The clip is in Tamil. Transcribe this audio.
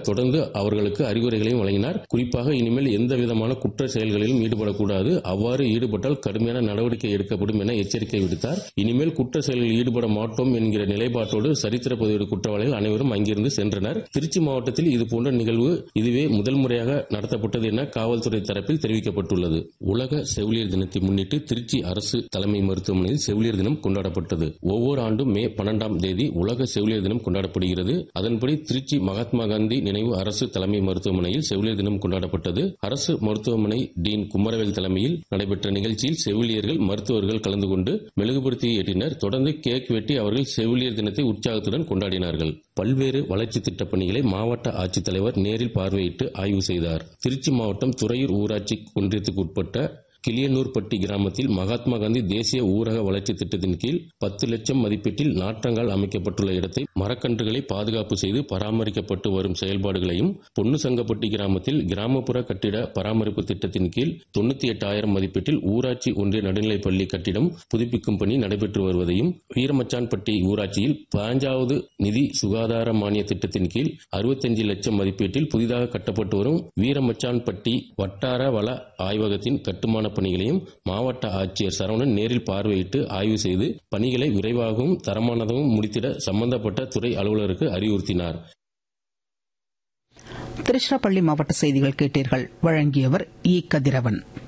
தொடர்ந்து அவர்களுக்கு அறிவுரைகளையும் வழங்கினார் குறிப்பாக இனிமேல் எந்த விதமான குற்ற செயல்களிலும் ஈடுபடக்கூடாது அவ்வாறு ஈடுபட்டால் கடுமையான நடவடிக்கை எடுக்கப்படும் என எச்சரிக்கை விடுத்தார் இனிமேல் குற்ற செயல்களில் ஈடுபட மாட்டோம் என்கிற நிலைப்பாட்டோடு சரித்திர பதிவேடு குற்றவாளிகள் அனைவரும் அங்கிருந்து சென்றனர் திருச்சி மாவட்டத்தில் இதுபோன்ற நிகழ்வு இதுவே முதல் முறையாக நடத்தப்பட்டது என காவல்துறை தரப்பில் தெரிவிக்கப்பட்டுள்ளது உலக செவிலியர் தினத்தை முன்னிட்டு திருச்சி அரசு தலைமை மருத்துவமனையில் செவிலியர் தினம் கொண்டாடப்பட்டது ஒவ்வொரு ஆண்டும் மே பன்னெண்டாம் தேதி உலக செவிலியர் தினம் கொண்டாடப்படுகிறது அதன்படி திருச்சி மகாத்மா காந்தி நினைவு அரசு தலைமை மருத்துவமனையில் செவிலியர் தினம் கொண்டாடப்பட்டது அரசு மருத்துவமனை டீன் குமரவேல் தலைமையில் நடைபெற்ற நிகழ்ச்சியில் செவிலியர்கள் மருத்துவர்கள் கலந்து கொண்டு மெழுகுபடுத்தி ஏற்றினர் தொடர்ந்து கேக் வெட்டி அவர்கள் செவிலியர் தினத்தை உற்சாகத்துடன் கொண்டாடினார்கள் பல்வேறு வளர்ச்சி திட்டப் பணிகளை மாவட்ட ஆட்சித்தலைவர் நேரில் பார்வையிட்டு ஆய்வு செய்தார் திருச்சி மாவட்டம் துறையூர் ஊராட்சி ஒன்றியத்துக்கு உட்பட்ட கிளியனூர்பட்டி கிராமத்தில் மகாத்மா காந்தி தேசிய ஊரக வளர்ச்சி திட்டத்தின் கீழ் பத்து லட்சம் மதிப்பீட்டில் நாற்றங்கால் அமைக்கப்பட்டுள்ள இடத்தை மரக்கன்றுகளை பாதுகாப்பு செய்து பராமரிக்கப்பட்டு வரும் செயல்பாடுகளையும் பொன்னுசங்கப்பட்டி கிராமத்தில் கிராமப்புற கட்டிட பராமரிப்பு திட்டத்தின் கீழ் தொண்ணூத்தி எட்டாயிரம் மதிப்பீட்டில் ஊராட்சி ஒன்றிய நடுநிலைப் பள்ளி கட்டிடம் புதுப்பிக்கும் பணி நடைபெற்று வருவதையும் வீரமச்சான்பட்டி ஊராட்சியில் பதினஞ்சாவது நிதி சுகாதார மானிய திட்டத்தின் கீழ் அறுபத்தஞ்சு லட்சம் மதிப்பீட்டில் புதிதாக கட்டப்பட்டு வரும் வீரமச்சான்பட்டி வட்டார வள ஆய்வகத்தின் கட்டுமான பணிகளையும் மாவட்ட ஆட்சியர் சரவணன் நேரில் பார்வையிட்டு ஆய்வு செய்து பணிகளை விரைவாகவும் தரமானதாகவும் முடித்திட சம்பந்தப்பட்ட துறை அலுவலருக்கு அறிவுறுத்தினார் திருச்சிராப்பள்ளி மாவட்ட செய்திகள் கேட்டீர்கள் வழங்கியவர் இ கதிரவன்